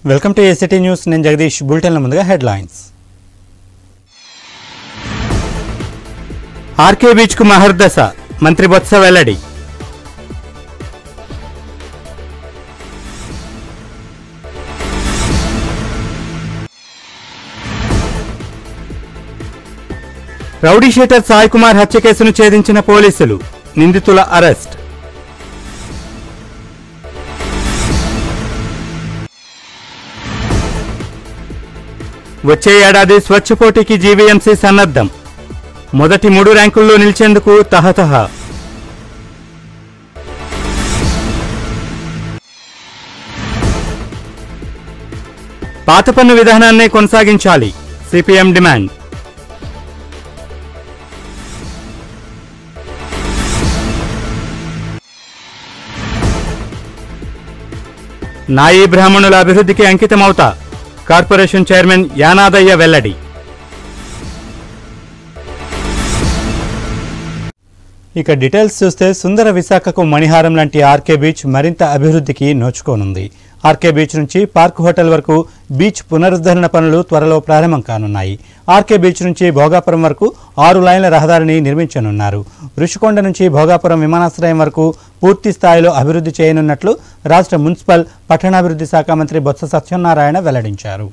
welcome to ACT news నేను జగదీష్ బులెటిన్ల ముందుగా headlines RK బీచ్కు మహర్దశ మంత్రి బొత్స వెల్లడి రౌడీ షీటర్ సాయి కుమార్ హత్య కేసును ఛేదించిన పోలీసులు నిందితుల అరెస్ట్ వచ్చే ఏడాది స్వచ్ఛ పోటీకి జీవీఎంసీ సన్నద్ధం మొదటి మూడు ర్యాంకుల్లో నిలిచేందుకు తహతహ పాత పన్ను విధానాన్నే కొనసాగించాలి సిపిఎం డిమాండ్ నాయీ బ్రాహ్మణుల అభివృద్ధికి అంకితమవుతా కార్పొరేషన్ చైర్మన్ యానాదయ్య వెల్లడి ఇక డీటెయిల్స్ చూస్తే సుందర విశాఖకు మణిహారం లాంటి ఆర్కే బీచ్ మరింత అభివృద్ధికి నోచుకోనుంది ఆర్కే బీచ్ నుంచి పార్క్ హోటల్ వరకు బీచ్ పునరుద్ధరణ పనులు త్వరలో ప్రారంభం కానున్నాయి ఆర్కే బీచ్ నుంచి భోగాపురం వరకు ఆరు లైన్ల రహదారిని నిర్మించనున్నారు ఋషికొండ నుంచి భోగాపురం విమానాశ్రయం వరకు పూర్తి స్థాయిలో అభివృద్ధి చేయనున్నట్లు రాష్ట్ర మున్సిపల్ పట్టణాభివృద్ధి శాఖ మంత్రి బొత్స సత్యనారాయణ వెల్లడించారు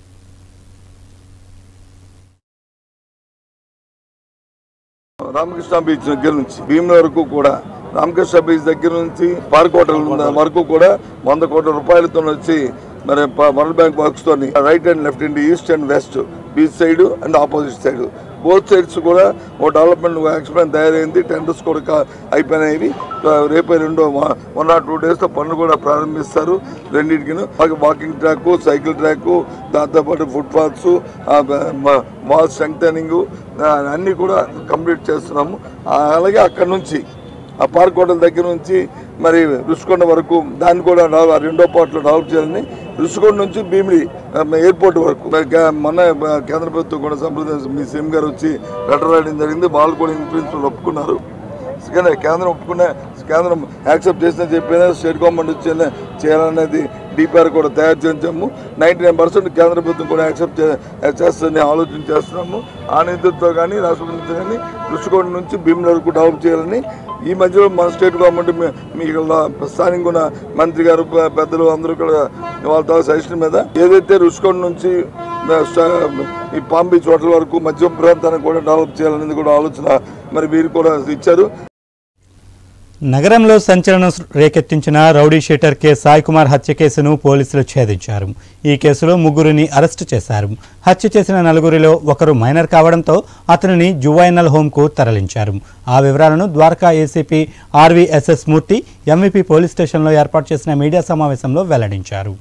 రామకృష్ణ బీచ్ దగ్గర నుంచి భీముల వరకు కూడా రామకృష్ణ బీచ్ దగ్గర నుంచి పార్క్ హోటల్ వరకు కూడా వంద కోట్ల రూపాయలతో వచ్చి మరి ప- వరల్డ్ బ్యాంక్ వర్క్స్ తోని రైట్ అండ్ లెఫ్ట్ ఇండి east and west beach side and opposite side both sides కూడా ఓ డెవలప్మెంట్ ఎక్స్పెన్ తయారైంది టెండర్స్ కూడా కా- అయిపోయినాయి రేపు రెండో వన్ ఆర్ టూ డేస్ లో పనులు కూడా ప్రారంభిస్తారు రెండింటికి వాకింగ్ ట్రాక్ సైకిల్ ట్రాక్ దాంతోపాటు ఫుట్ పాత్స్ వాల్ స్ట్రెంగ్ అన్నీ కూడా కంప్లీట్ చేస్తున్నాము ఆ, అలాగే అక్కడ నుంచి ఆ పార్క్ హోటల్ దగ్గర నుంచి మరి రుషికొండ వరకు దాన్ని కూడా డెవలప్- ఆ రెండో పార్ట్లో డెవలప్ చేయాలని రుషికొండ నుంచి భీమిడి ఆ, ఎయిర్పోర్ట్ వరకు మరి కే- మొన్న ఆ, కేంద్ర ప్రభుత్వం కూడా సంప్రదించి మీ సీఎం గారు వచ్చి లెటర్ రాయడం జరిగింది వాళ్ళు కూడా ఇన్ ప్రిన్సిపల్ ఒప్పుకున్నారు కానీ కేంద్రం ఒప్పుకునే కేంద్రం యాక్సెప్ట్ చేసిన చెప్పినా స్టేట్ గవర్నమెంట్ వచ్చి చేయాలనేది డిపిఆర్ కూడా తయారు చేయించాము నైంటీ నైన్ పర్సెంట్ కేంద్ర ప్రభుత్వం కూడా యాక్సెప్ట్ చేస్తుందని ఆలోచన చేస్తున్నాము ఆ నిధులతో కానీ రాష్ట్ర ప్రభుత్వం కానీ రుషికొండ నుంచి భీముల వరకు డెవలప్ చేయాలని ఈ మధ్యలో మన స్టేట్ గవర్నమెంట్ మీ- మీకు స్థానిక ఉన్న మంత్రి గారు పె- పెద్దలు అందరూ కూడా వాళ్ళతో సజెషన్ మీద ఏదైతే రుషికొండ నుంచి ఆ, స్ట- ఈ పామ్ బీచ్ హోటల్ వరకు మధ్య ప్రాంతాన్ని కూడా డెవలప్ చేయాలనేది కూడా ఆలోచన మరి వీరు కూడా ఇచ్చారు నగరంలో సంచలనం రేకెత్తించిన rowdy sheeter K Sai Kumar హత్య కేసును పోలీసులు ఛేదించారు ఈ కేసులో ముగ్గురిని అరెస్టు చేశారు హత్య చేసిన నలుగురిలో ఒకరు మైనర్ కావడంతో అతనిని జువైనల్ హోంకు తరలించారు ఆ వివరాలను Dwaraka ACP RVSS Murthy MVP police స్టేషన్లో ఏర్పాటు చేసిన మీడియా సమావేశంలో వెల్లడించారు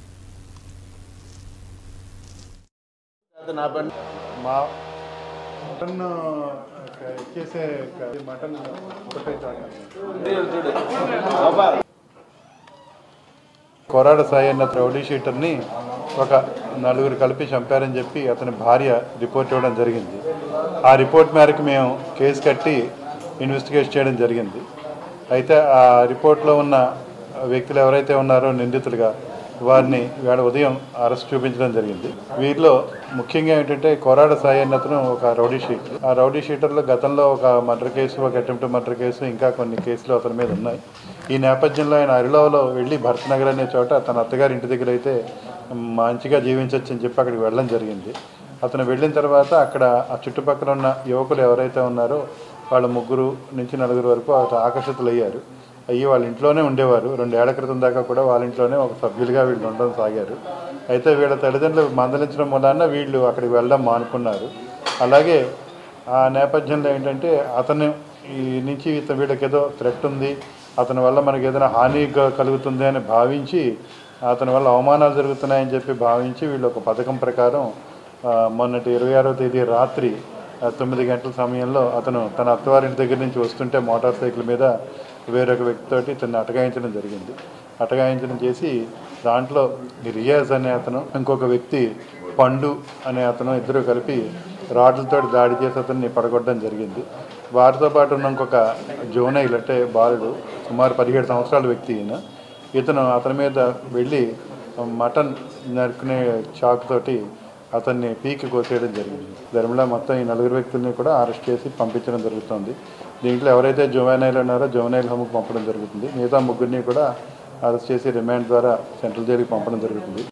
నా బండి మా మటన్ చేసే మటన్ ఒకటే కొరాడ సాయి అన్న రౌడీ షీటర్ని ఒక నలుగురు కలిపి చంపారని చెప్పి అతని భార్య రిపోర్ట్ ఇవ్వడం జరిగింది ఆ రిపోర్ట్ మేరకు మేము కేసు కట్టి ఇన్వెస్టిగేట్ చేయడం జరిగింది అయితే ఆ రిపోర్ట్లో ఉన్న వ్యక్తులు ఎవరైతే ఉన్నారో నిందితులుగా వారిని వేళ ఉదయం అరెస్ట్ చూపించడం జరిగింది వీరిలో ముఖ్యంగా ఏంటంటే కొరాడ సాయి అన్న అతను ఒక రౌడీ షీటర్ ఆ రౌడీ షీటర్లో గతంలో ఒక మర్డర్ కేసు ఒక అటెంప్ట్ మర్డర్ కేసు ఇంకా కొన్ని కేసులు అతని మీద ఉన్నాయి ఈ నేపథ్యంలో ఆయన అరిలోలో వెళ్ళి భరతనగర్ అనే చోట తన అత్తగారి ఇంటి దగ్గర అయితే మంచిగా జీవించవచ్చు అని చెప్పి అక్కడికి వెళ్ళడం జరిగింది అతను వెళ్ళిన తర్వాత అక్కడ ఆ చుట్టుపక్కల ఉన్న యువకులు ఎవరైతే ఉన్నారో వాళ్ళ ముగ్గురు నుంచి నలుగురు వరకు అతను ఆకర్షితులయ్యారు అయ్యి వాళ్ళ ఇంట్లోనే ఉండేవారు రెండేళ్ల క్రితం దాకా కూడా వాళ్ళ ఇంట్లోనే ఒక సభ్యులుగా వీళ్ళు ఉండడం సాగారు అయితే వీళ్ళ తల్లిదండ్రులు మందలించడం వలన వీళ్ళు అక్కడికి వెళ్ళడం మానుకున్నారు అలాగే ఆ నేపథ్యంలో ఏంటంటే అతను ఈ నుంచి ఇతను వీళ్ళకి ఏదో థ్రెట్ ఉంది అతని వల్ల మనకి ఏదైనా హాని గ- కలుగుతుంది అని భావించి అతని వల్ల అవమానాలు జరుగుతున్నాయని చెప్పి భావించి వీళ్ళు ఒక పథకం ప్రకారం ఆ, మొన్నటి ఇరవై ఆరో తేదీ రాత్రి ఆ, తొమ్మిది గంటల సమయంలో అతను తన అత్తవారింటి దగ్గర నుంచి వస్తుంటే మోటార్ సైకిల్ మీద వేరొక వ్యక్తితోటి ఇతన్ని అటగాయించడం జరిగింది అటగాయించడం చేసి దాంట్లో ఈ రియాజ్ అనే అతను ఇంకొక వ్యక్తి పండు అనే అతను ఇద్దరు కలిపి రాడ్లతో దాడి చేసి అతన్ని పడగొట్టడం జరిగింది వారితో పాటు ఉన్న ఇంకొక జోనైల్ అంటే బాలుడు సుమారు పదిహేడు సంవత్సరాల వ్యక్తి ఈయన ఇతను అతని మీద వెళ్ళి మటన్ నరుకునే చాక్ తోటి అతన్ని పీకి కోసేయడం జరిగింది ధర్మలా మొత్తం ఈ నలుగురు వ్యక్తుల్ని కూడా అరెస్ట్ చేసి పంపించడం జరుగుతుంది దీంట్లో ఎవరైతే జువైనైల్ ఉన్నారో జువైనైల్ హోమ్కి పంపడం జరుగుతుంది మిగతా ముగ్గురిని కూడా అరెస్ట్ చేసి రిమాండ్ ద్వారా సెంట్రల్ జైలుకి పంపడం జరుగుతుంది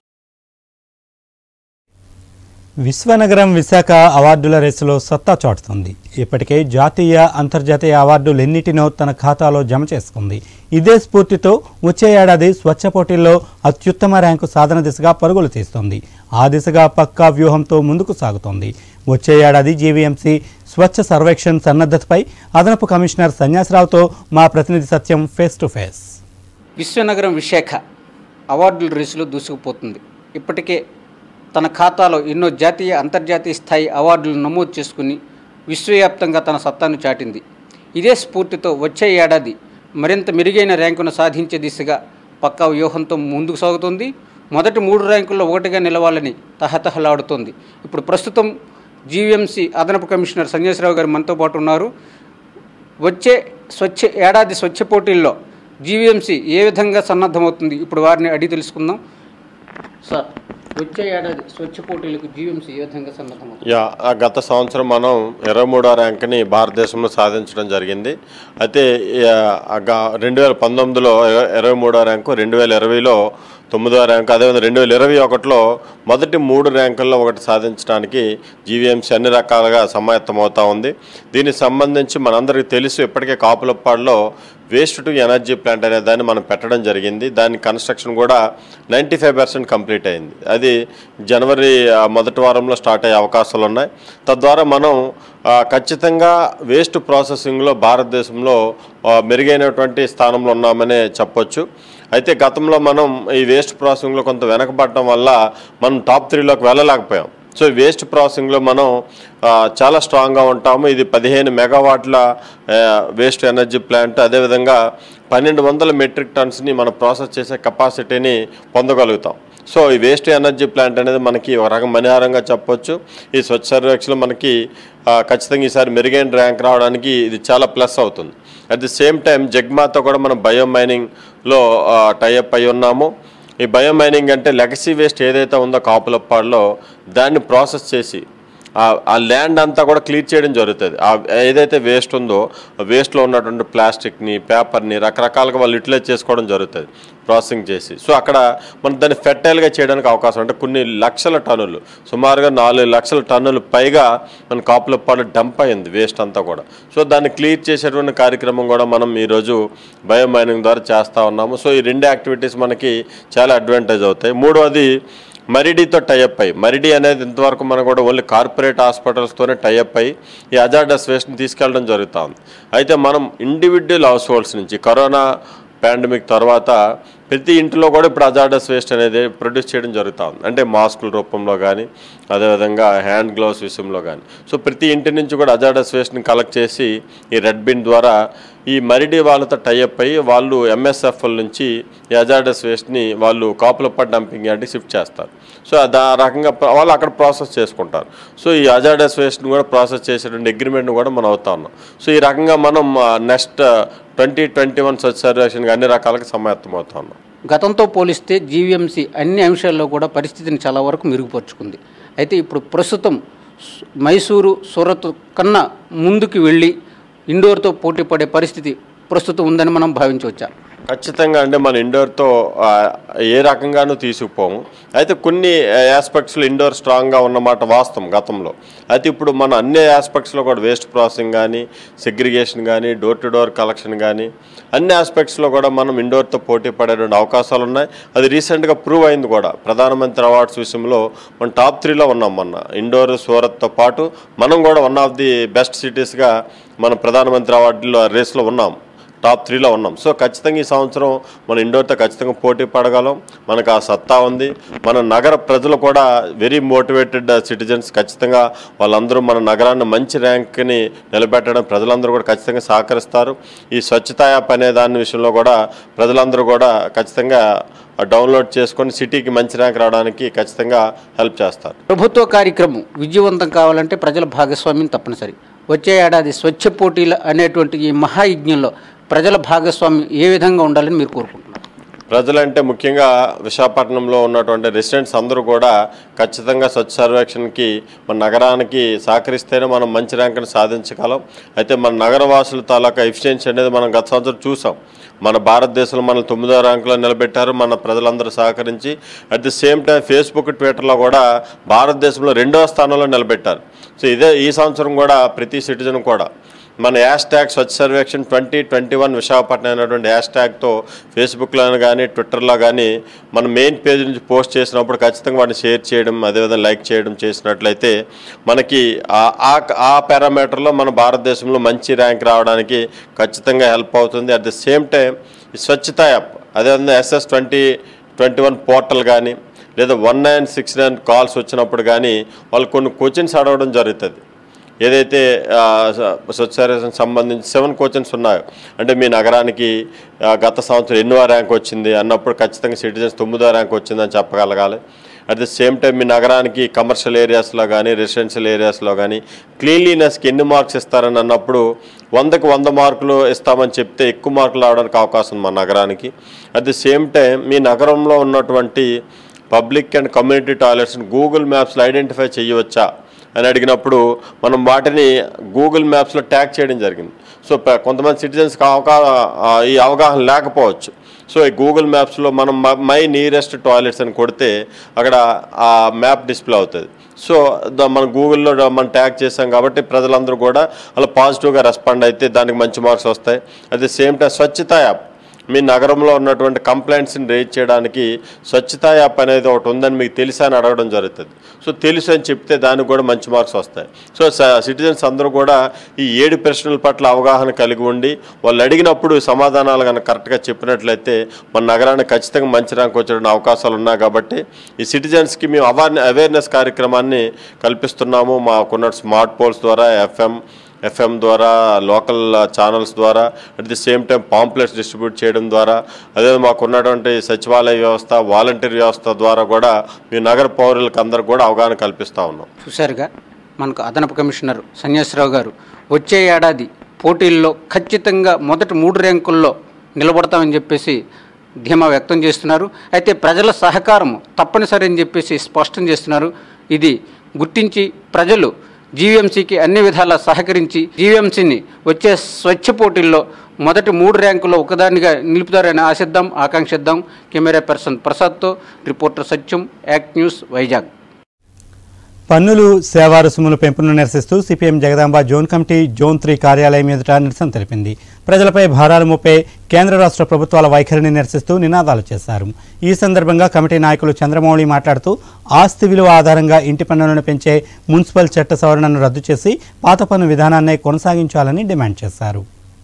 విశ్వనగరం విశాఖ అవార్డుల రేసులో సత్తా చాటుతుంది ఇప్పటికే జాతీయ అంతర్జాతీయ అవార్డులెన్నిటినో తన ఖాతాలో జమ చేసుకుంది ఇదే స్ఫూర్తితో వచ్చే ఏడాది స్వచ్ఛ పోటీల్లో అత్యుత్తమ ర్యాంకు సాధన దిశగా పరుగులు తీస్తోంది ఆ దిశగా పక్కా వ్యూహంతో ముందుకు సాగుతోంది వచ్చే ఏడాది జీవీఎంసీ స్వచ్ఛ సర్వేక్షణ్ సన్నద్ధతపై అదనపు కమిషనర్ సన్యాసరావుతో మా ప్రతినిధి సత్యం ఫేస్ టు ఫేస్ విశ్వనగరం విశాఖ అవార్డుల రేసులో దూసుకుపోతుంది ఇప్పటికే తన ఖాతాలో ఎన్నో జాతీయ అంతర్జాతీయ స్థాయి అవార్డులు నమోదు చేసుకుని విశ్వవ్యాప్తంగా తన సత్తాను చాటింది ఇదే స్ఫూర్తితో వచ్చే ఏడాది మరింత మెరుగైన ర్యాంకును సాధించే దిశగా పక్కా వ్యూహంతో ముందుకు సాగుతోంది మొదటి మూడు ర్యాంకుల్లో ఒకటిగా నిలవాలని తహతహలాడుతోంది ఇప్పుడు ప్రస్తుతం జీవీఎంసీ అదనపు కమిషనర్ సంజయరావు గారు మనతో పాటు ఉన్నారు వచ్చే స్వచ్ఛ ఏడాది స్వచ్ఛ పోటీల్లో జీవీఎంసీ ఏ విధంగా సన్నద్ధమవుతుంది ఇప్పుడు వారిని అడిగి తెలుసుకుందాం సార్ వచ్చే ఏడాది స్వచ్ఛ పోటీలకు జీవీఎంసీ ఏ విధంగా సన్నద్ధమవుతుంది యా ఆ గత సంవత్సరం మనం ఇరవై మూడో ర్యాంక్ని భారతదేశంలో సాధించడం జరిగింది అయితే యా, ఆ గా- రెండు వేల పంతొమ్మిదిలో ఇరవై మూడో ర్యాంకు రెండు వేల ఇరవైలో తొమ్మిదో ర్యాంకు అదేవిధంగా రెండు వేల ఇరవై ఒకటిలో మొదటి మూడు ర్యాంకుల్లో ఒకటి సాధించడానికి జీవీఎంసీ అన్ని రకాలుగా సమాయత్తమవుతా ఉంది దీనికి సంబంధించి మనందరికీ తెలుసు ఇప్పటికే కాపులప్పాడులో వేస్ట్ టు ఎనర్జీ ప్లాంట్ అనే దాన్ని మనం పెట్టడం జరిగింది దాని కన్స్ట్రక్షన్ కూడా నైంటీ ఫైవ్ పర్సెంట్ కంప్లీట్ అయింది అది జనవరి ఆ, మొదటి వారంలో స్టార్ట్ అయ్యే అవకాశాలు ఉన్నాయి తద్వారా మనం ఆ, ఖచ్చితంగా వేస్ట్ ప్రాసెసింగ్లో భారతదేశంలో ఆ, మెరుగైనటువంటి స్థానంలో ఉన్నామనే చెప్పొచ్చు అయితే గతంలో మనం ఈ వేస్ట్ ప్రాసెసింగ్లో కొంత వెనకబడటం వల్ల మనం టాప్ త్రీలోకి వెళ్ళలేకపోయాం సో ఈ వేస్ట్ ప్రాసెసింగ్లో మనం ఆ, చాలా స్ట్రాంగ్గా ఉంటాము ఇది పదిహేను మెగావాట్ల ఆ, వేస్ట్ ఎనర్జీ ప్లాంట్ అదేవిధంగా పన్నెండు వందల మెట్రిక్ టన్స్ని మనం ప్రాసెస్ చేసే కెపాసిటీని పొందగలుగుతాం సో ఈ వేస్ట్ ఎనర్జీ ప్లాంట్ అనేది మనకి ఒక రకం మణిహారంగా చెప్పొచ్చు ఈ స్వచ్ఛ సర్వేక్షణలో మనకి ఆ, ఖచ్చితంగా ఈసారి మెరుగైన ర్యాంక్ రావడానికి ఇది చాలా ప్లస్ అవుతుంది అట్ ది సేమ్ టైం జగ్మాతో కూడా మనం బయో మైనింగ్లో టైఅప్ అయి ఉన్నాము ఈ బయో మైనింగ్ అంటే లెగసీ వేస్ట్ ఏదైతే ఉందో కాపులప్పాడులో దాన్ని ప్రాసెస్ చేసి ఆ- ఆ ల్యాండ్ అంతా కూడా క్లియర్ చేయడం జరుగుతుంది ఆ ఏదైతే వేస్ట్ ఉందో ఆ వేస్ట్లో ఉన్నటువంటి ప్లాస్టిక్ని పేపర్ని రకరకాలుగా వాళ్ళు యూటిలైజ్ చేసుకోవడం జరుగుతుంది ప్రాసెసింగ్ చేసి సో అక్కడ మనం దాన్ని ఫెర్టైల్గా చేయడానికి అవకాశం అంటే కొన్ని లక్షల టన్నులు సుమారుగా నాలుగు లక్షల టన్నులు పైగా మన కాపుల పాడు డంప్ అయింది వేస్ట్ అంతా కూడా సో దాన్ని క్లియర్ చేసేటువంటి కార్యక్రమం కూడా మనం ఈరోజు బయో మైనింగ్ ద్వారా చేస్తూ ఉన్నాము సో ఈ రెండు యాక్టివిటీస్ మనకి చాలా అడ్వాంటేజ్ అవుతాయి మూడవది మరిడీతో టైఅప్ అయ్యి మరిడి అనేది ఇంతవరకు మనం కూడా ఓన్లీ కార్పొరేట్ హాస్పిటల్స్తోనే టైఅప్ అయ్యి ఈ అజార్డస్ వేస్ట్ని తీసుకెళ్ళడం జరుగుతూ ఉంది అయితే మనం ఇండివిజువల్ హౌస్ హోల్డ్స్ నుంచి కరోనా పాండమిక్ తర్వాత ప్రతి ఇంటిలో కూడా ఇప్పుడు అజార్డస్ వేస్ట్ అనేది ప్రొడ్యూస్ చేయడం జరుగుతూ ఉంది అంటే మాస్కుల రూపంలో కానీ అదేవిధంగా హ్యాండ్ గ్లౌస్ విషయంలో కానీ సో ప్రతి ఇంటి నుంచి కూడా అజార్డస్ వేస్ట్ని కలెక్ట్ చేసి ఈ రెడ్ బిన్ ద్వారా ఈ మరిడి వాళ్ళతో టైఅప్ అయ్యి వాళ్ళు ఎంఎస్ఎఫ్ఎల్ నుంచి ఈ అజార్డస్ వేస్ట్ని వాళ్ళు కాపులపట్ డంపింగ్ యార్డ్కి షిఫ్ట్ చేస్తారు సో అది ఆ రకంగా ప్ర- వాళ్ళు అక్కడ ప్రాసెస్ చేసుకుంటారు సో ఈ అజార్డస్ వేస్ట్ని కూడా ప్రాసెస్ చేసేటువంటి అగ్రిమెంట్ని కూడా మనం అవుతా ఉన్నాం సో ఈ రకంగా మనం next twenty twenty one Swachh సర్వేక్షన్కి అన్ని రకాలుగా సమాయత్తం అవుతా ఉన్నాం గతంతో పోలిస్తే జీవీఎంసీ అన్ని అంశాల్లో కూడా పరిస్థితిని చాలా వరకు మెరుగుపరుచుకుంది అయితే ఇప్పుడు ప్రస్తుతం స్- మైసూరు సూరత్ కన్నా ముందుకు వెళ్ళి ఇండోర్తో పోటీ పడే పరిస్థితి ప్రస్తుతం ఉందని మనం భావించవచ్చా ఖచ్చితంగా అంటే మన ఇండోర్తో ఆ, ఏ రకంగానూ తీసుకుపోము అయితే కొన్ని ఆస్పెక్ట్స్లో ఇండోర్ స్ట్రాంగ్గా ఉన్నమాట వాస్తవం గతంలో అయితే ఇప్పుడు మన అన్ని ఆస్పెక్ట్స్లో కూడా వేస్ట్ ప్రాసెసింగ్ కానీ సెగ్రిగేషన్ కానీ డోర్ టు డోర్ కలెక్షన్ కానీ అన్ని ఆస్పెక్ట్స్లో కూడా మనం ఇండోర్తో పోటీ పడేటువంటి అవకాశాలు ఉన్నాయి అది రీసెంట్గా ప్రూవ్ అయింది కూడా ప్రధానమంత్రి అవార్డ్స్ విషయంలో మనం టాప్ త్రీలో ఉన్నాం మొన్న ఇండోర్ సూరత్తో పాటు మనం కూడా వన్ ఆఫ్ ది బెస్ట్ సిటీస్గా మన ప్రధానమంత్రి అవార్డులో రేస్లో ఉన్నాం టాప్ త్రీలో ఉన్నాం సో ఖచ్చితంగా ఈ సంవత్సరం మన ఇండోర్తో ఖచ్చితంగా పోటీ పడగలం మనకు ఆ సత్తా ఉంది మన నగర ప్రజలు కూడా వెరీ మోటివేటెడ్ సిటిజన్స్ ఖచ్చితంగా వాళ్ళందరూ మన నగరాన్ని మంచి ర్యాంక్ని నిలబెట్టడం ప్రజలందరూ కూడా ఖచ్చితంగా సహకరిస్తారు ఈ స్వచ్ఛతా యాప్ అనే దాని విషయంలో కూడా ప్రజలందరూ కూడా ఖచ్చితంగా డౌన్లోడ్ చేసుకొని సిటీకి మంచి ర్యాంక్ రావడానికి ఖచ్చితంగా హెల్ప్ చేస్తారు ప్రభుత్వ కార్యక్రమం విజయవంతం కావాలంటే ప్రజల భాగస్వామ్యం తప్పనిసరి వచ్చే ఏడాది స్వచ్ఛ పోటీలు అనేటువంటి ఈ మహాయజ్ఞంలో ప్రజల భాగస్వామ్యం ఏ విధంగా ఉండాలని మీరు కోరుకుంటున్నారు ప్రజలంటే ముఖ్యంగా విశాఖపట్నంలో ఉన్నటువంటి రెసిడెంట్స్ అందరూ కూడా ఖచ్చితంగా స్వచ్ఛ సర్వేక్షణకి మన నగరానికి సహకరిస్తేనే మనం మంచి ర్యాంకుని సాధించగలం అయితే మన నగరవాసుల తాలూకా ఎఫిషియన్సీ అనేది మనం గత సంవత్సరం చూసాం మన భారతదేశంలో మన తొమ్మిదో ర్యాంకులో నిలబెట్టారు మన ప్రజలందరూ సహకరించి at the same time Facebook ట్విట్టర్లో కూడా భారతదేశంలో రెండవ స్థానంలో నిలబెట్టారు సో ఇదే ఈ సంవత్సరం కూడా ప్రతి సిటిజన్ కూడా మన hashtag Swachh Survekshan twenty twenty one Visakhapatnam అనేటువంటి హ్యాష్ ట్యాగ్తో ఫేస్బుక్లో కానీ ట్విట్టర్లో కానీ మన మెయిన్ పేజ్ నుంచి పోస్ట్ చేసినప్పుడు ఖచ్చితంగా వాటిని షేర్ చేయడం అదేవిధంగా లైక్ చేయడం చేసినట్లయితే మనకి ఆ- ఆ ఆ పారామీటర్లో మన భారతదేశంలో మంచి ర్యాంక్ రావడానికి ఖచ్చితంగా హెల్ప్ అవుతుంది అట్ ద సేమ్ టైం ఈ స్వచ్ఛత యాప్ అదేవిధంగా SS twenty twenty one portal కానీ లేదా one nine six nine calls వచ్చినప్పుడు కానీ వాళ్ళు కొన్ని క్వశ్చన్స్ అడగడం జరుగుతుంది ఏదైతే ఆ, స- స్వచ్ఛ సర్వేక్షణకు సంబంధించి సెవెన్ క్వశ్చన్స్ ఉన్నాయో అంటే మీ నగరానికి ఆ, గత సంవత్సరం ఎన్నో ర్యాంక్ వచ్చింది అన్నప్పుడు ఖచ్చితంగా సిటిజన్స్ తొమ్మిదో ర్యాంక్ వచ్చిందని చెప్పగలగాలి అట్ ద సేమ్ టైం మీ నగరానికి కమర్షియల్ ఏరియాస్లో కానీ రెసిడెన్షియల్ ఏరియాస్లో కానీ క్లీన్లీనెస్కి ఎన్ని మార్క్స్ ఇస్తారని అన్నప్పుడు వందకు వంద మార్కులు ఇస్తామని చెప్తే ఎక్కువ మార్కులు రావడానికి అవకాశం ఉంది మన నగరానికి అట్ ది సేమ్ టైం మీ నగరంలో ఉన్నటువంటి పబ్లిక్ అండ్ కమ్యూనిటీ టాయిలెట్స్ని గూగుల్ మ్యాప్స్లో ఐడెంటిఫై చేయవచ్చా అని అడిగినప్పుడు మనం వాటిని గూగుల్ మ్యాప్స్లో ట్యాగ్ చేయడం జరిగింది సో ప- కొంతమంది సిటిజన్స్కి అవగా ఆ, ఈ అవగాహన లేకపోవచ్చు సో ఈ గూగుల్ మ్యాప్స్లో మనం మ- మై నియరెస్ట్ టాయిలెట్స్ అని కొడితే అక్కడ ఆ మ్యాప్ డిస్ప్లే అవుతుంది సో ద- మన గూగుల్లో మనం ట్యాగ్ చేసాం కాబట్టి ప్రజలందరూ కూడా అలా పాజిటివ్గా రెస్పాండ్ అయితే దానికి మంచి మార్క్స్ వస్తాయి at the same time Swachhata app మీ నగరంలో ఉన్నటువంటి కంప్లైంట్స్ని రేజ్ చేయడానికి స్వచ్ఛతా యాప్ అనేది ఒకటి ఉందని మీకు తెలుసా అని అడగడం జరుగుతుంది సో తెలుసు అని చెప్తే దానికి కూడా మంచి మార్క్స్ వస్తాయి సో సిటిజన్స్ అందరూ కూడా ఈ ఏడు ప్రశ్నల పట్ల అవగాహన కలిగి ఉండి వాళ్ళు అడిగినప్పుడు సమాధానాలు కనుక కరెక్ట్గా చెప్పినట్లయితే మన నగరానికి ఖచ్చితంగా మంచి ర్యాంక్ వచ్చే అవకాశాలు ఉన్నాయి కాబట్టి ఈ సిటిజన్స్కి మేము అవేర్ అవేర్నెస్ కార్యక్రమాన్ని కల్పిస్తున్నాము మాకున్న స్మార్ట్ పోల్స్ ద్వారా ఎఫ్ఎం ఎఫ్ఎం ద్వారా లోకల్ ఛానల్స్ ద్వారా at the same time pamphlets distribute చేయడం ద్వారా అదే మాకు ఉన్నటువంటి సచివాలయ వ్యవస్థ వాలంటీర్ వ్యవస్థ ద్వారా కూడా మీ నగర పౌరులకు అందరికి కూడా అవగాహన కల్పిస్తూ ఉన్నాం చూశారుగా మనకు అదనపు కమిషనర్ సన్యాసరావు గారు వచ్చే ఏడాది పోటీల్లో ఖచ్చితంగా మొదటి మూడు ర్యాంకుల్లో నిలబడతామని చెప్పేసి ధీమా వ్యక్తం చేస్తున్నారు అయితే ప్రజల సహకారం తప్పనిసరి అని చెప్పేసి స్పష్టం చేస్తున్నారు ఇది గుర్తించి ప్రజలు జీవీఎంసీకి అన్ని విధాలా సహకరించి జీవీఎంసీని వచ్చే స్వచ్ఛ పోటీల్లో మొదటి మూడు ర్యాంకుల్లో ఒకదానిగా నిలుపుతారని ఆశిద్దాం ఆకాంక్షిద్దాం కెమెరా పర్సన్ ప్రసాద్తో reporter Satyam ACT News Vizag పన్నులు సేవా రుసుముల పెంపును నిరసిస్తూ CPM Jagadamba zone committee zone three కార్యాలయం ఎదుట నిరసన తెలిపింది ప్రజలపై భారాలు మోపే కేంద్ర రాష్ట్ర ప్రభుత్వాల వైఖరిని నిరసిస్తూ నినాదాలు చేశారు ఈ సందర్భంగా కమిటీ నాయకులు చంద్రమౌళి మాట్లాడుతూ ఆస్తి విలువ ఆధారంగా ఇంటి పన్నులను పెంచే మున్సిపల్ చట్ట సవరణను రద్దు చేసి పాత పన్ను విధానాన్నే కొనసాగించాలని డిమాండ్ చేశారు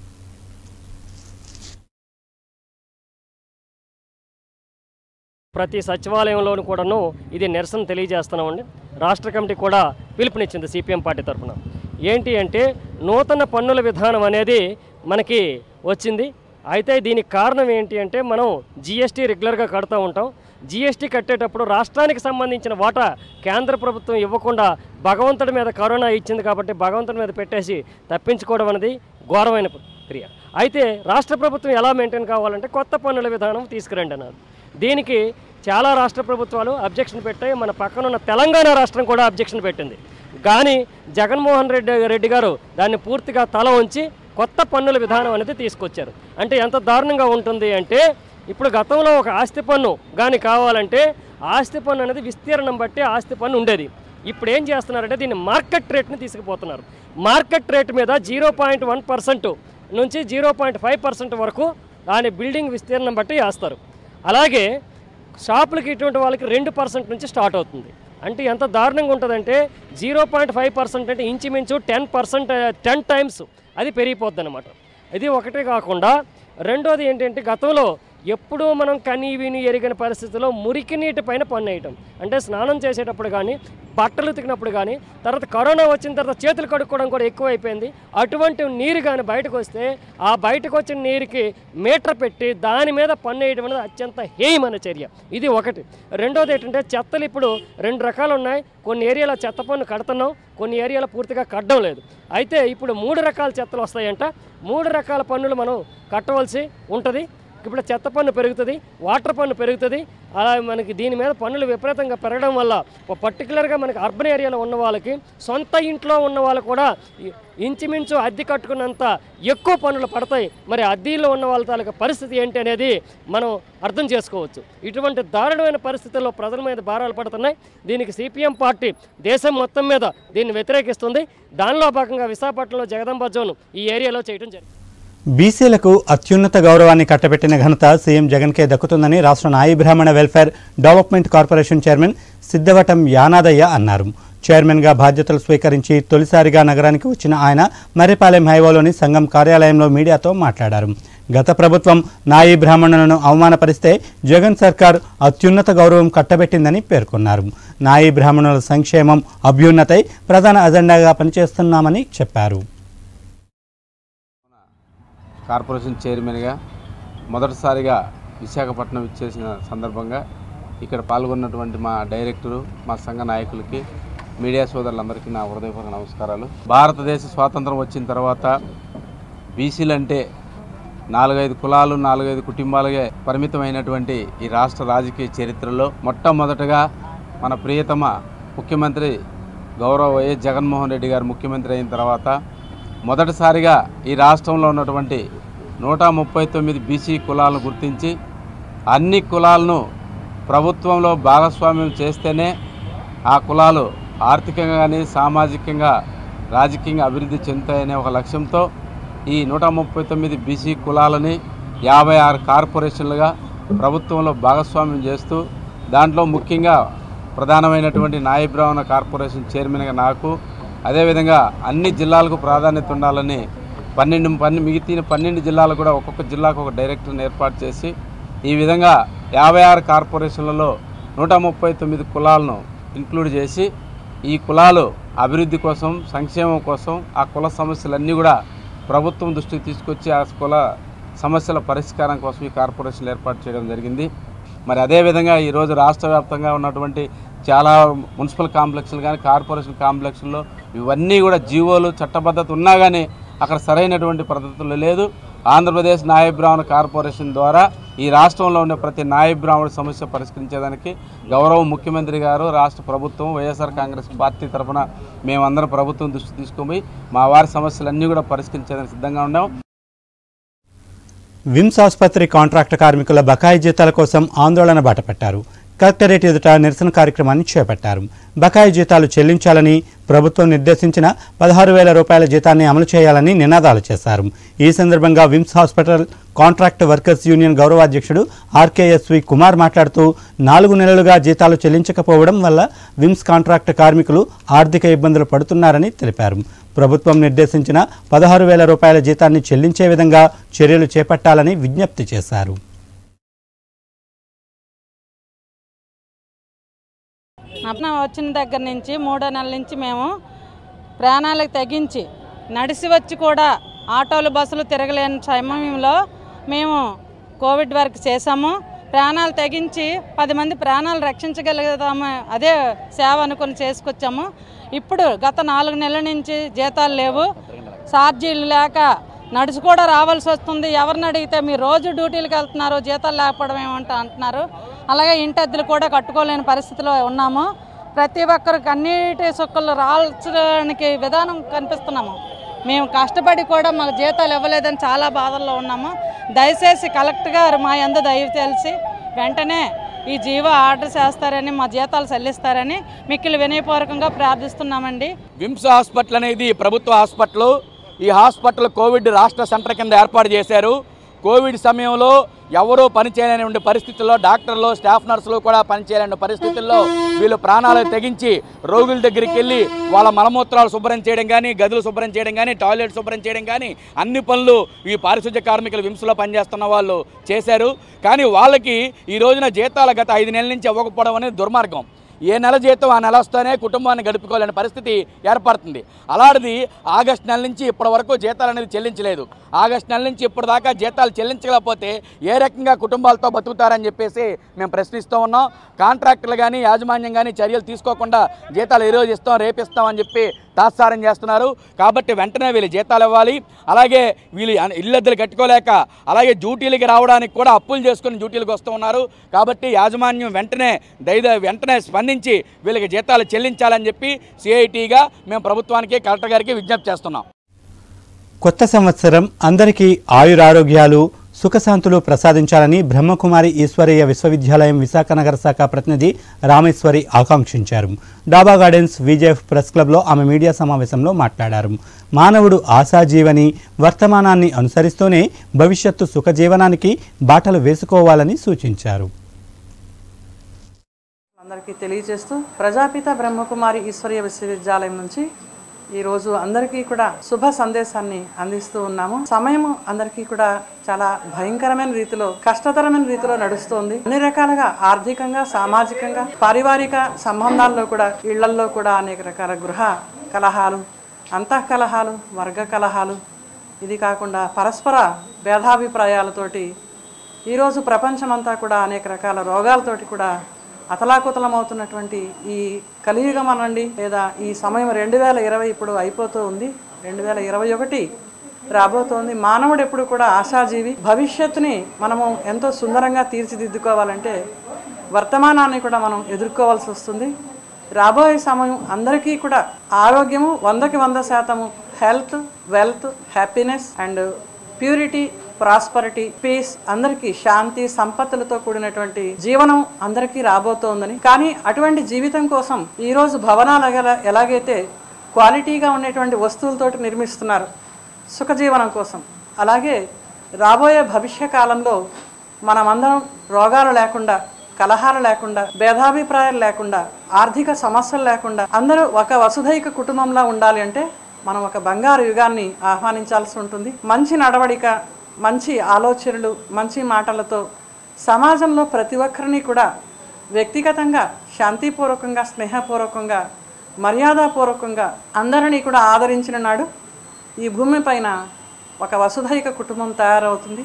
ప్రతి సచివాలయంలోనూ కూడాను ఇది నిరసన తెలియజేస్తున్నామండి రాష్ట్ర కమిటీ కూడా పిలుపునిచ్చింది సిపిఎం పార్టీ తరఫున ఏంటి అంటే నూతన పన్నుల విధానం అనేది మనకి వచ్చింది అయితే దీనికి కారణం ఏంటి అంటే మనం జిఎస్టీ రెగ్యులర్గా కడుతూ ఉంటాం జిఎస్టీ కట్టేటప్పుడు రాష్ట్రానికి సంబంధించిన వాటా కేంద్ర ప్రభుత్వం ఇవ్వకుండా భగవంతుడి మీద కరోనా ఇచ్చింది కాబట్టి భగవంతుడి మీద పెట్టేసి తప్పించుకోవడం అనేది ఘోరమైన క్రియ అయితే రాష్ట్ర ప్రభుత్వం ఎలా మెయింటైన్ కావాలంటే కొత్త పన్నుల విధానం తీసుకురండి అన్నారు దీనికి చాలా రాష్ట్ర ప్రభుత్వాలు అబ్జెక్షన్ పెట్టాయి మన పక్కన ఉన్న తెలంగాణ రాష్ట్రం కూడా అబ్జెక్షన్ పెట్టింది కానీ జగన్మోహన్ రెడ్డి రెడ్డి గారు దాన్ని పూర్తిగా తల ఉంచి కొత్త పన్నుల విధానం అనేది తీసుకొచ్చారు అంటే ఎంత దారుణంగా ఉంటుంది అంటే ఇప్పుడు గతంలో ఒక ఆస్తి పన్ను కానీ కావాలంటే ఆస్తి పన్ను అనేది విస్తీర్ణం బట్టి ఆస్తి పన్ను ఉండేది ఇప్పుడు ఏం చేస్తున్నారంటే దీన్ని మార్కెట్ రేట్ని తీసుకుపోతున్నారు మార్కెట్ రేట్ మీద జీరో పాయింట్ వన్ పర్సెంట్ నుంచి జీరో పాయింట్ ఫైవ్ పర్సెంట్ వరకు దాని బిల్డింగ్ విస్తీర్ణం బట్టి వేస్తారు అలాగే షాపులకి ఇటువంటి వాళ్ళకి రెండు పర్సెంట్ నుంచి స్టార్ట్ అవుతుంది అంటే ఎంత దారుణంగా ఉంటుందంటే జీరో పాయింట్ ఫైవ్ పర్సెంట్ అంటే ఇంచుమించు టెన్ పర్సెంట్ టెన్ టైమ్స్ అది పెరిగిపోద్ది అనమాట ఇది ఒకటే కాకుండా రెండోది ఏంటంటే గతంలో ఎప్పుడూ మనం కని విని ఎరిగిన పరిస్థితిలో మురికి నీటి పైన పన్ను వేయటం అంటే స్నానం చేసేటప్పుడు కానీ బట్టలు ఉతికినప్పుడు కానీ తర్వాత కరోనా వచ్చిన తర్వాత చేతులు కడుక్కోవడం కూడా ఎక్కువైపోయింది అటువంటి నీరు కానీ బయటకు వస్తే ఆ బయటకు వచ్చిన నీరుకి మీటర్ పెట్టి దాని మీద పన్ను వేయడం అనేది అత్యంత హేయమైన చర్య ఇది ఒకటి రెండోది ఏంటంటే చెత్తలు ఇప్పుడు రెండు రకాలు ఉన్నాయి కొన్ని ఏరియాలో చెత్త పన్ను కడుతున్నాం కొన్ని ఏరియాలో పూర్తిగా కట్టడం లేదు అయితే ఇప్పుడు మూడు రకాల చెత్తలు వస్తాయంట మూడు రకాల పన్నులు మనం కట్టవలసి ఉంటుంది ఇప్పుడు చెత్త పన్ను పెరుగుతుంది వాటర్ పన్ను పెరుగుతుంది అలా మనకి దీని మీద పన్నులు విపరీతంగా పెరగడం వల్ల పర్టికులర్గా మనకి అర్బన్ ఏరియాలో ఉన్న వాళ్ళకి సొంత ఇంట్లో ఉన్న వాళ్ళు కూడా ఇ- ఇంచుమించు అద్దె కట్టుకున్నంత ఎక్కువ పన్నులు పడతాయి మరి అద్దీలో ఉన్న వాళ్ళ తాలూకా పరిస్థితి ఏంటి అనేది మనం అర్థం చేసుకోవచ్చు ఇటువంటి దారుణమైన పరిస్థితుల్లో ప్రజల మీద భారాలు పడుతున్నాయి దీనికి సిపిఎం పార్టీ దేశం మొత్తం మీద దీన్ని వ్యతిరేకిస్తుంది దానిలో భాగంగా విశాఖపట్నంలో జగదంబ జోన్ ఈ ఏరియాలో చేయడం జరిగింది బీసీలకు అత్యున్నత గౌరవాన్ని కట్టబెట్టిన ఘనత సీఎం జగన్కే దక్కుతుందని రాష్ట్ర నాయి బ్రాహ్మణ welfare development corporation chairman Siddavatam Yanadaiah అన్నారు చైర్మన్గా బాధ్యతలు స్వీకరించి తొలిసారిగా నగరానికి వచ్చిన ఆయన మర్రిపాలెం హైవేలోని సంఘం కార్యాలయంలో మీడియాతో మాట్లాడారు గత ప్రభుత్వం నాయి బ్రాహ్మణులను అవమానపరిస్తే జగన్ సర్కార్ అత్యున్నత గౌరవం కట్టబెట్టిందని పేర్కొన్నారు నాయి బ్రాహ్మణుల సంక్షేమం అభ్యున్నతై ప్రధాన అజెండాగా పనిచేస్తున్నామని చెప్పారు కార్పొరేషన్ చైర్మన్గా మొదటిసారిగా విశాఖపట్నం ఇచ్చేసిన సందర్భంగా ఇక్కడ పాల్గొన్నటువంటి మా డైరెక్టరు మా సంఘ నాయకులకి మీడియా సోదరులందరికీ నా హృదయపూర్వక నమస్కారాలు భారతదేశ స్వాతంత్రం వచ్చిన తర్వాత బీసీలు అంటే నాలుగైదు కులాలు నాలుగైదు కుటుంబాలుగా పరిమితమైనటువంటి ఈ రాష్ట్ర రాజకీయ చరిత్రలో మొట్టమొదటగా మన ప్రియతమ ముఖ్యమంత్రి గౌరవ వైఎస్ జగన్మోహన్ రెడ్డి గారు ముఖ్యమంత్రి అయిన తర్వాత మొదటిసారిగా ఈ రాష్ట్రంలో ఉన్నటువంటి నూట ముప్పై తొమ్మిది బీసీ కులాలను గుర్తించి అన్ని కులాలను ప్రభుత్వంలో భాగస్వామ్యం చేస్తేనే ఆ కులాలు ఆర్థికంగా కానీ సామాజికంగా రాజకీయంగా అభివృద్ధి చెందుతాయనే ఒక లక్ష్యంతో ఈ నూట ముప్పై తొమ్మిది బీసీ కులాలని యాభై ఆరు కార్పొరేషన్లుగా ప్రభుత్వంలో భాగస్వామ్యం చేస్తూ దాంట్లో ముఖ్యంగా ప్రధానమైనటువంటి నాయ బ్రాహ్మణ కార్పొరేషన్ చైర్మన్గా నాకు అదేవిధంగా అన్ని జిల్లాలకు ప్రాధాన్యత ఉండాలని పన్నెండు పన్నె మిగతా పన్నెండు జిల్లాలు కూడా ఒక్కొక్క జిల్లాకు ఒక డైరెక్టర్ని ఏర్పాటు చేసి ఈ విధంగా యాభై ఆరు కార్పొరేషన్లలో నూట ముప్పై తొమ్మిది కులాలను ఇంక్లూడ్ చేసి ఈ కులాలు అభివృద్ధి కోసం సంక్షేమం కోసం ఆ కుల సమస్యలన్నీ కూడా ప్రభుత్వం దృష్టికి తీసుకొచ్చి ఆ కుల సమస్యల పరిష్కారం కోసం ఈ కార్పొరేషన్లు ఏర్పాటు చేయడం జరిగింది మరి అదేవిధంగా ఈరోజు రాష్ట్ర వ్యాప్తంగా ఉన్నటువంటి చాలా మున్సిపల్ కాంప్లెక్స్లు కానీ కార్పొరేషన్ కాంప్లెక్స్లో ఇవన్నీ కూడా జీవోలు చట్టబద్ధత ఉన్నా కానీ అక్కడ సరైనటువంటి పద్ధతులు లేదు ఆంధ్రప్రదేశ్ నాయ బ్రాహ్మణ కార్పొరేషన్ ద్వారా ఈ రాష్ట్రంలో ఉన్న ప్రతి నాయ బ్రాహ్మణ సమస్య పరిష్కరించేదానికి గౌరవ ముఖ్యమంత్రి గారు రాష్ట్ర ప్రభుత్వం వైఎస్ఆర్ కాంగ్రెస్ పార్టీ తరఫున మేమందరం ప్రభుత్వం దృష్టి తీసుకుపోయి మా వారి సమస్యలన్నీ కూడా పరిష్కరించేదానికి సిద్ధంగా ఉన్నాం విమ్స్ ఆసుపత్రి కాంట్రాక్ట్ కార్మికుల బకాయి జీతాల కోసం ఆందోళన బాటపట్టారు కలెక్టరేట్ ఎదుట నిరసన కార్యక్రమాన్ని చేపట్టారు బకాయి జీతాలు చెల్లించాలని ప్రభుత్వం నిర్దేశించిన పదహారు వేల రూపాయల జీతాన్ని అమలు చేయాలని నినాదాలు చేశారు ఈ సందర్భంగా VIMS hospital contract workers union గౌరవాధ్యక్షుడు ఆర్కేఎస్వి కుమార్ మాట్లాడుతూ నాలుగు నెలలుగా జీతాలు చెల్లించకపోవడం వల్ల విమ్స్ కాంట్రాక్ట్ కార్మికులు ఆర్థిక ఇబ్బందులు పడుతున్నారని తెలిపారు ప్రభుత్వం నిర్దేశించిన పదహారు వేల రూపాయల జీతాన్ని చెల్లించే విధంగా చర్యలు చేపట్టాలని విజ్ఞప్తి చేశారు అప్న వచ్చిన దగ్గర నుంచి మూడో నెలల నుంచి మేము ప్రాణాలకు తెగించి నడిచి వచ్చి కూడా ఆటోలు బస్సులు తిరగలేని సమయంలో మేము కోవిడ్ వర్క్ చేసాము ప్రాణాలు తెగించి పది మంది ప్రాణాలు రక్షించగలుగుతాము అదే సేవ అనుకుని చేసుకొచ్చాము ఇప్పుడు గత నాలుగు నెలల నుంచి జీతాలు లేవు ఛార్జీలు లేక నడిచి కూడా రావాల్సి వస్తుంది ఎవరిని అడిగితే మీరు రోజు డ్యూటీలకు వెళ్తున్నారు జీతాలు లేకపోవడం ఏమంట అంటున్నారు అలాగే ఇంటి అద్దెలు కూడా కట్టుకోలేని పరిస్థితిలో ఉన్నాము ప్రతి ఒక్కరికి అన్నిటి సుక్కలు రాల్చడానికి విధానం కనిపిస్తున్నాము మేము కష్టపడి కూడా మాకు జీతాలు ఇవ్వలేదని చాలా బాధల్లో ఉన్నాము దయచేసి కలెక్టర్ గారు మా ఎందు దయ తెలిసి వెంటనే ఈ జీవో ఆర్డర్ చేస్తారని మా జీతాలు చెల్లిస్తారని మిక్కిలి వినయపూర్వకంగా ప్రార్థిస్తున్నామండి విమ్స్ హాస్పిటల్ అనేది ప్రభుత్వ హాస్పిటల్ ఈ హాస్పిటల్ కోవిడ్ రాష్ట్ర సెంటర్ కింద ఏర్పాటు చేశారు కోవిడ్ సమయంలో ఎవరూ పనిచేయలేని పరిస్థితుల్లో డాక్టర్లు స్టాఫ్ నర్సులు కూడా పనిచేయలేని పరిస్థితుల్లో వీళ్ళు ప్రాణాలు తెగించి రోగుల దగ్గరికి వెళ్ళి వాళ్ళ మలమూత్రాలు శుభ్రం చేయడం కానీ గదులు శుభ్రం చేయడం కానీ టాయిలెట్ శుభ్రం చేయడం కానీ అన్ని పనులు ఈ పారిశుధ్య కార్మికులు విమ్స్లో పనిచేస్తున్న వాళ్ళు చేశారు కానీ వాళ్ళకి ఈ రోజున జీతాలు గత ఐదు నెలల నుంచి ఇవ్వకపోవడం అనేది దుర్మార్గం ఏ నెల జీతం ఆ నెల వస్తేనే కుటుంబాన్ని గడుపుకోలేని పరిస్థితి ఏర్పడుతుంది అలాంటిది ఆగస్టు నెల నుంచి ఇప్పటి వరకు జీతాలు అనేది చెల్లించలేదు ఆగస్టు నెల నుంచి ఇప్పటిదాకా జీతాలు చెల్లించకపోతే ఏ రకంగా కుటుంబాలతో బతుకుతారని చెప్పేసి మేము ప్రశ్నిస్తూ ఉన్నాం కాంట్రాక్టులు కానీ యాజమాన్యం కానీ చర్యలు తీసుకోకుండా జీతాలు ఈరోజు ఇస్తాం రేపిస్తాం అని చెప్పి తాత్సారం చేస్తున్నారు కాబట్టి వెంటనే వీళ్ళు జీతాలు ఇవ్వాలి అలాగే వీళ్ళు అన్- ఇళ్ళద్దలు కట్టుకోలేక అలాగే డ్యూటీలకి రావడానికి కూడా అప్పులు చేసుకుని డ్యూటీలకు వస్తూ ఉన్నారు కాబట్టి యాజమాన్యం వెంటనే దైద వెంటనే స్పందించి వీళ్ళకి జీతాలు చెల్లించాలని చెప్పి సిఐటిగా మేము ప్రభుత్వానికి కలెక్టర్ గారికి విజ్ఞప్తి చేస్తున్నాం కొత్త సంవత్సరం అందరికీ ఆయురారోగ్యాలు సుఖశాంతులు ప్రసాదించాలని బ్రహ్మకుమారి ఈశ్వరీయ విశ్వవిద్యాలయం విశాఖ నగర శాఖ ప్రతినిధి రామేశ్వరి ఆకాంక్షించారు డాబా గార్డెన్స్ విజేఎఫ్ ప్రెస్ క్లబ్లో ఆమె మీడియా సమావేశంలో మాట్లాడారు మానవుడు ఆశాజీవని వర్తమానాన్ని అనుసరిస్తూనే భవిష్యత్తు సుఖజీవనానికి బాటలు వేసుకోవాలని సూచించారు అందరికీ తెలియజేస్తూ ప్రజాపిత బ్రహ్మకుమారి ఈశ్వరీయ విశ్వవిద్యాలయం నుంచి ఈరోజు అందరికీ కూడా శుభ సందేశాన్ని అందిస్తూ ఉన్నాము సమయం అందరికీ కూడా చాలా భయంకరమైన రీతిలో కష్టతరమైన రీతిలో నడుస్తోంది అన్ని రకాలుగా ఆర్థికంగా సామాజికంగా పారివారిక సంబంధాల్లో కూడా ఇళ్లల్లో కూడా అనేక రకాల గృహ కలహాలు అంతః కలహాలు వర్గ కలహాలు ఇది కాకుండా పరస్పర భేదాభిప్రాయాలతోటి ఈరోజు ప్రపంచమంతా కూడా అనేక రకాల రోగాలతోటి కూడా అతలాకుతలమవుతున్నటువంటి ఈ కలియుగం అనండి లేదా ఈ సమయం రెండు వేల ఇరవై ఇప్పుడు అయిపోతూ ఉంది రెండు వేల ఇరవై ఒకటి రాబోతోంది మానవుడు ఎప్పుడు కూడా ఆశాజీవి భవిష్యత్తుని మనము ఎంతో సుందరంగా తీర్చిదిద్దుకోవాలంటే వర్తమానాన్ని కూడా మనం ఎదుర్కోవాల్సి వస్తుంది రాబోయే సమయం అందరికీ కూడా ఆరోగ్యము వందకి వంద శాతము health wealth happiness and purity prosperity peace అందరికీ శాంతి సంపత్తులతో కూడినటువంటి జీవనం అందరికీ రాబోతోందని కానీ అటువంటి జీవితం కోసం ఈరోజు భవనాలు ఎలా- ఎలాగైతే క్వాలిటీగా ఉండేటువంటి వస్తువులతోటి నిర్మిస్తున్నారు సుఖజీవనం కోసం అలాగే రాబోయే భవిష్య కాలంలో మనమందరం రోగాలు లేకుండా కలహాలు లేకుండా భేదాభిప్రాయాలు లేకుండా ఆర్థిక సమస్యలు లేకుండా అందరూ ఒక వసుధైక కుటుంబంలా ఉండాలి అంటే మనం ఒక బంగారు యుగాన్ని ఆహ్వానించాల్సి ఉంటుంది మంచి నడవడిక మంచి ఆలోచనలు మంచి మాటలతో సమాజంలో ప్రతి ఒక్కరిని కూడా వ్యక్తిగతంగా శాంతిపూర్వకంగా స్నేహపూర్వకంగా మర్యాదపూర్వకంగా అందరినీ కూడా ఆదరించిన నాడు ఈ భూమిపైన ఒక వసుధైక కుటుంబం తయారవుతుంది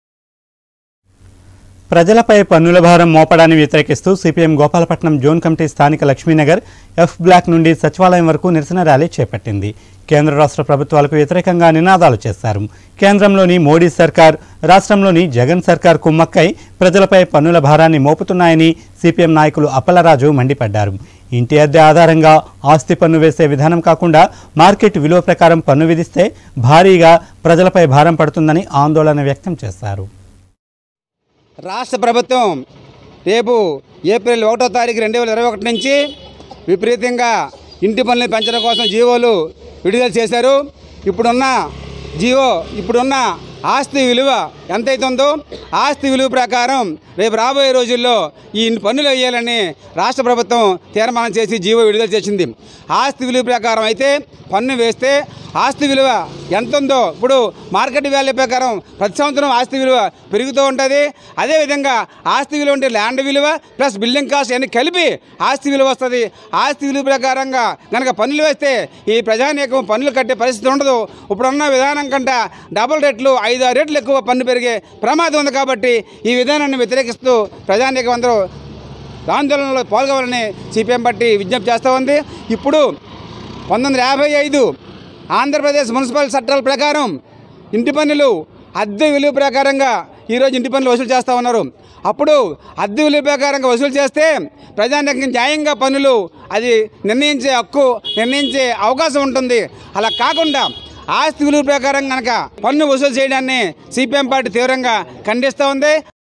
ప్రజలపై పన్నుల భారం మోపడాన్ని వ్యతిరేకిస్తూ సిపిఎం గోపాలపట్నం జోన్ కమిటీ స్థానిక లక్ష్మీనగర్ ఎఫ్ బ్లాక్ నుండి సచివాలయం వరకు నిరసన ర్యాలీ చేపట్టింది కేంద్ర రాష్ట్ర ప్రభుత్వాలకు వ్యతిరేకంగా నినాదాలు చేశారు కేంద్రంలోని మోడీ సర్కార్ రాష్ట్రంలోని జగన్ సర్కార్ కుమ్మక్కై ప్రజలపై పన్నుల భారాన్ని మోపుతున్నాయని సిపిఎం నాయకులు అప్పలరాజు మండిపడ్డారు ఇంటి అద్దె ఆధారంగా ఆస్తి పన్ను వేసే విధానం కాకుండా మార్కెట్ విలువ ప్రకారం పన్ను విధిస్తే భారీగా ప్రజలపై భారం పడుతుందని ఆందోళన వ్యక్తం చేశారు రాష్ట్ర ప్రభుత్వం రేపు ఏప్రిల్ ఒకటో తారీఖు రెండు వేల ఇరవై ఒకటి నుంచి విపరీతంగా ఇంటి పనులు పెంచడం కోసం జీవోలు విడుదల చేశారు ఇప్పుడున్న జీవో ఇప్పుడున్న ఆస్తి విలువ ఎంతైతే ఉందో ఆస్తి విలువ ప్రకారం రేపు రాబోయే రోజుల్లో ఈ పన్నులు వేయాలని రాష్ట్ర ప్రభుత్వం తీర్మానం చేసి జీవో విడుదల చేసింది ఆస్తి విలువ ప్రకారం అయితే పన్ను వేస్తే ఆస్తి విలువ ఎంత ఉందో ఇప్పుడు మార్కెట్ వాల్యూ ప్రకారం ప్రతి సంవత్సరం ఆస్తి విలువ పెరుగుతూ ఉంటుంది అదేవిధంగా ఆస్తి విలువ అంటే ల్యాండ్ విలువ ప్లస్ బిల్డింగ్ కాస్ట్ అన్ని కలిపి ఆస్తి విలువ వస్తుంది ఆస్తి విలువ ప్రకారంగా కనుక పన్నులు వేస్తే ఈ ప్రజానీకం పన్నులు కట్టే పరిస్థితి ఉండదు ఇప్పుడున్న విధానం కంటే డబుల్ రేట్లు ఐదు ఆరు రేట్లు ఎక్కువ పన్ను పెరిగే ప్రమాదం ఉంది కాబట్టి ఈ విధానాన్ని వ్యతిరేకిస్తూ ప్రజానీకం అందరూ ఆందోళనలో పాల్గొవాలని సిపిఎం పార్టీ విజ్ఞప్తి చేస్తూ ఉంది ఇప్పుడు పంతొమ్మిది వందల యాభై ఐదు ఆంధ్రప్రదేశ్ మున్సిపల్ చట్టాల ప్రకారం ఇంటి పన్నులు అద్దె విలువ ప్రకారంగా ఈరోజు ఇంటి పన్నులు వసూలు చేస్తూ ఉన్నారు అప్పుడు అద్దె విలువ ప్రకారంగా వసూలు చేస్తే ప్రజానికి న్యాయంగా పన్నులు అది నిర్ణయించే హక్కు నిర్ణయించే అవకాశం ఉంటుంది అలా కాకుండా ఆస్తి విలువ ప్రకారం కనుక పన్ను వసూలు చేయడాన్ని సిపిఎం పార్టీ తీవ్రంగా ఖండిస్తూ ఉంది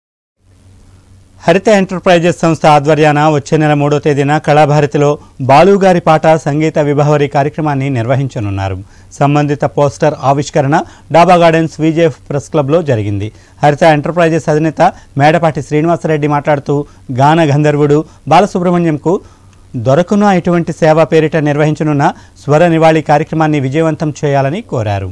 హరిత ఎంటర్ప్రైజెస్ సంస్థ ఆధ్వర్యాన వచ్చే నెల మూడో తేదీన కళాభారతిలో బాలుగారి పాట సంగీత విభావరి కార్యక్రమాన్ని నిర్వహించనున్నారు సంబంధిత పోస్టర్ ఆవిష్కరణ డాబా గార్డెన్స్ విజేఎఫ్ ప్రెస్ క్లబ్లో జరిగింది హరిత ఎంటర్ప్రైజెస్ అధినేత మేడపాటి శ్రీనివాసరెడ్డి మాట్లాడుతూ గాన గంధర్వుడు బాలసుబ్రహ్మణ్యంకు దొరకున ఇటువంటి సేవ పేరిట నిర్వహించనున్న స్వర నివాళి కార్యక్రమాన్ని విజయవంతం చేయాలని కోరారు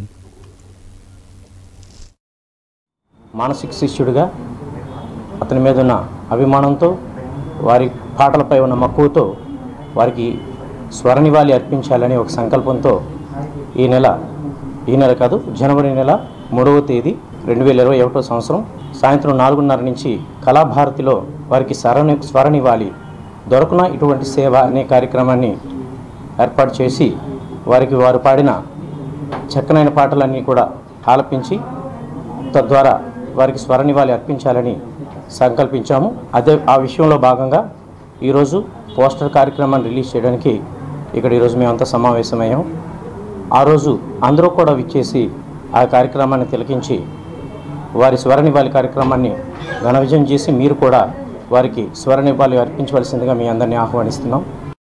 మానసిక శిష్యుడిగా అతని మీద ఉన్న అభిమానంతో వారి పాటలపై ఉన్న మక్కువతో వారికి స్వరనివాళి అర్పించాలని ఒక సంకల్పంతో ఈ నెల ఈ నెల కాదు జనవరి నెల మూడవ తేదీ రెండు వేల ఇరవై ఒకటో సంవత్సరం సాయంత్రం నాలుగున్నర నుంచి కళాభారతిలో వారికి స్వరని స్వరనివ్వాలి దొరకన ఇటువంటి సేవ అనే కార్యక్రమాన్ని ఏర్పాటు చేసి వారికి వారు పాడిన చక్కనైన పాటలన్నీ కూడా ఆలపించి తద్వారా వారికి స్వరనివాళి అర్పించాలని సంకల్పించాము అదే ఆ విషయంలో భాగంగా ఈరోజు పోస్టర్ కార్యక్రమాన్ని రిలీజ్ చేయడానికి ఇక్కడ ఈరోజు మేమంతా సమావేశమయ్యాం ఆ రోజు అందరూ కూడా విచ్చేసి ఆ కార్యక్రమాన్ని తిలకించి వారి స్వరనివాళి కార్యక్రమాన్ని ఘన విజయం చేసి మీరు కూడా వారికి స్వరనివాళి అర్పించవలసిందిగా మీ అందరినీ ఆహ్వానిస్తున్నాం